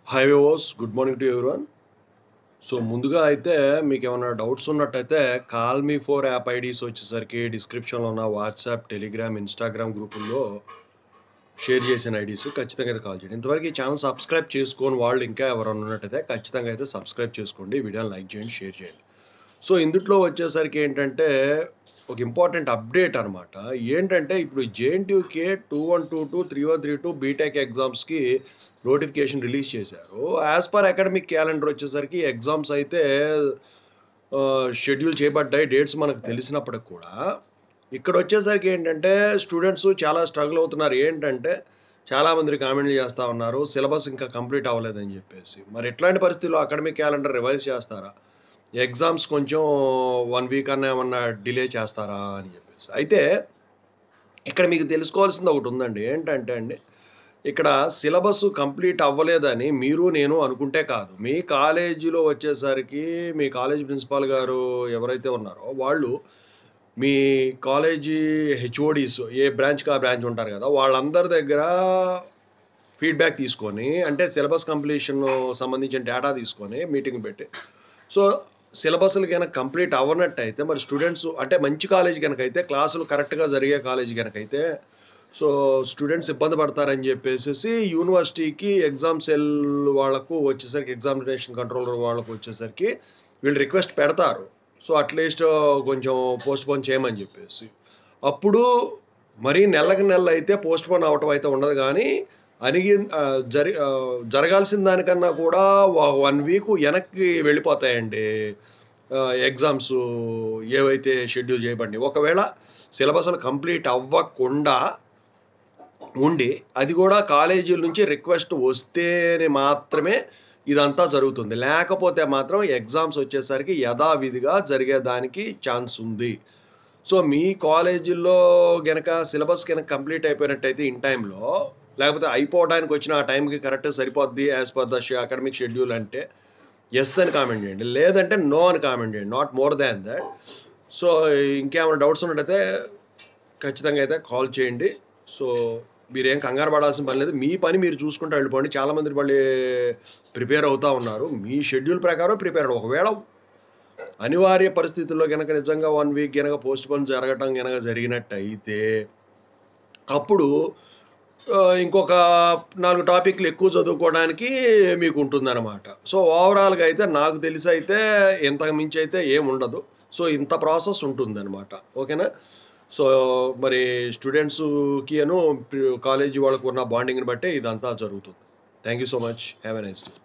hi viewers good morning to everyone so ముందుగా అయితే మీకు ఏమైనా డౌట్స్ ఉన్నట్టయితే కాల్ మీ ఫోర్ యాప్ ఐడీస్ వచ్చేసరికి డిస్క్రిప్షన్లో ఉన్న వాట్సాప్ టెలిగ్రామ్ ఇన్స్టాగ్రామ్ గ్రూపుల్లో షేర్ చేసిన ఐడీస్ ఖచ్చితంగా అయితే కాల్ చేయండి ఇంతవరకు ఈ ఛానల్ సబ్స్క్రైబ్ చేసుకోని వాళ్ళు ఇంకా ఎవరైనా ఉన్నట్టయితే ఖచ్చితంగా అయితే సబ్స్క్రైబ్ చేసుకోండి ఈ వీడియోని లైక్ చేయండి షేర్ చేయండి సో ఇందుట్లో వచ్చేసరికి ఏంటంటే ఒక ఇంపార్టెంట్ అప్డేట్ అనమాట ఏంటంటే ఇప్పుడు JNTUK two one two two three one three two BTech ఎగ్జామ్స్కి నోటిఫికేషన్ రిలీజ్ చేశారు యాజ్ పర్ అకాడమిక్ క్యాలెండర్ వచ్చేసరికి ఎగ్జామ్స్ అయితే షెడ్యూల్ చేయబడ్డాయి డేట్స్ మనకు తెలిసినప్పటికి కూడా ఇక్కడ వచ్చేసరికి ఏంటంటే స్టూడెంట్స్ చాలా స్ట్రగుల్ అవుతున్నారు ఏంటంటే చాలా మంది కామెంట్లు చేస్తూ ఉన్నారు సిలబస్ ఇంకా కంప్లీట్ అవ్వలేదని చెప్పేసి మరి ఎట్లాంటి పరిస్థితుల్లో అకాడమిక్ క్యాలెండర్ రివైజ్ చేస్తారా ఎగ్జామ్స్ కొంచెం వన్ వీక్ అన్న ఏమన్నా డిలే చేస్తారా అని చెప్పేసి అయితే ఇక్కడ మీకు తెలుసుకోవాల్సింది ఒకటి ఉందండి ఏంటంటే అండి ఇక్కడ సిలబస్ కంప్లీట్ అవ్వలేదని మీరు నేను అనుకుంటే కాదు మీ కాలేజీలో వచ్చేసరికి మీ కాలేజ్ ప్రిన్సిపాల్ గారు ఎవరైతే ఉన్నారో వాళ్ళు మీ కాలేజీ హెచ్ఓడీస్ ఏ బ్రాంచ్కి ఆ బ్రాంచ్ ఉంటారు కదా వాళ్ళందరి దగ్గర ఫీడ్బ్యాక్ తీసుకొని అంటే సిలబస్ కంప్లీషన్ సంబంధించిన డేటా తీసుకొని మీటింగ్ పెట్టి సో సిలబస్లు కనుక కంప్లీట్ అవ్వనట్టయితే మరి స్టూడెంట్స్ అంటే మంచి కాలేజ్ కనుక అయితే క్లాసులు కరెక్ట్గా జరిగే కాలేజ్ కనుక అయితే సో స్టూడెంట్స్ ఇబ్బంది పడతారని చెప్పేసి యూనివర్సిటీకి ఎగ్జామ్ సెల్ వాళ్ళకు వచ్చేసరికి ఎగ్జామినేషన్ కంట్రోలర్ వాళ్ళకు వచ్చేసరికి వీళ్ళు రిక్వెస్ట్ పెడతారు సో అట్లీస్ట్ కొంచెం పోస్ట్ పోన్ చేయమని చెప్పేసి అప్పుడు మరీ నెలకు నెల అయితే పోస్ట్ పోన్ అవటం అయితే ఉండదు కానీ అనిగి ఆ, జరి ఆ, జరగాల్సిన దానికన్నా కూడా వన్ వీక్ వెనక్కి వెళ్ళిపోతాయండి ఎగ్జామ్స్ ఏవైతే షెడ్యూల్ చేయబడినాయి ఒకవేళ సిలబస్లు కంప్లీట్ అవ్వకుండా ఉండి అది కూడా కాలేజీల నుంచి రిక్వెస్ట్ వస్తేనే మాత్రమే ఇదంతా జరుగుతుంది లేకపోతే మాత్రం ఎగ్జామ్స్ వచ్చేసరికి యథావిధిగా జరిగేదానికి ఛాన్స్ ఉంది సో మీ కాలేజీల్లో గనక సిలబస్ కనుక కంప్లీట్ అయిపోయినట్టయితే ఇన్ టైంలో లేకపోతే అయిపోవడానికి వచ్చిన ఆ టైంకి కరెక్ట్ సరిపోద్ది as per the academic schedule అంటే ఎస్ అని కామెంట్ చేయండి లేదంటే నో అని కామెంట్ చేయండి not more than that so ఇంకేమైనా డౌట్స్ ఉన్నట్టయితే ఖచ్చితంగా అయితే కాల్ చేయండి సో మీరేం కంగారు పడాల్సిన పని లేదు మీ పని మీరు చూసుకుంటూ వెళ్ళిపోండి చాలా మంది మళ్ళీ ప్రిపేర్ అవుతా ఉన్నారు మీ షెడ్యూల్ ప్రకారం ప్రిపేర్ అవ్వండి ఒకవేళ అనివార్య పరిస్థితుల్లో కనుక నిజంగా వన్ వీక్ కనుక పోస్ట్ పోన్ జరగటం కనుక జరిగినట్టు అయితే అప్పుడు ఆ, ఇంకొక నాలుగు టాపిక్లు ఎక్కువ చదువుకోవడానికి మీకు ఉంటుందన్నమాట సో ఓవరాల్గా అయితే నాకు తెలిసి అయితే ఇంతకు మించి అయితే ఏం ఉండదు సో ఇంత ప్రాసెస్ ఉంటుందన్నమాట ఓకేనా సో మరి స్టూడెంట్స్కి అను కాలేజీ వాళ్ళకు ఉన్న బాండింగ్ని బట్టే ఇదంతా జరుగుతుంది thank you so much have a nice day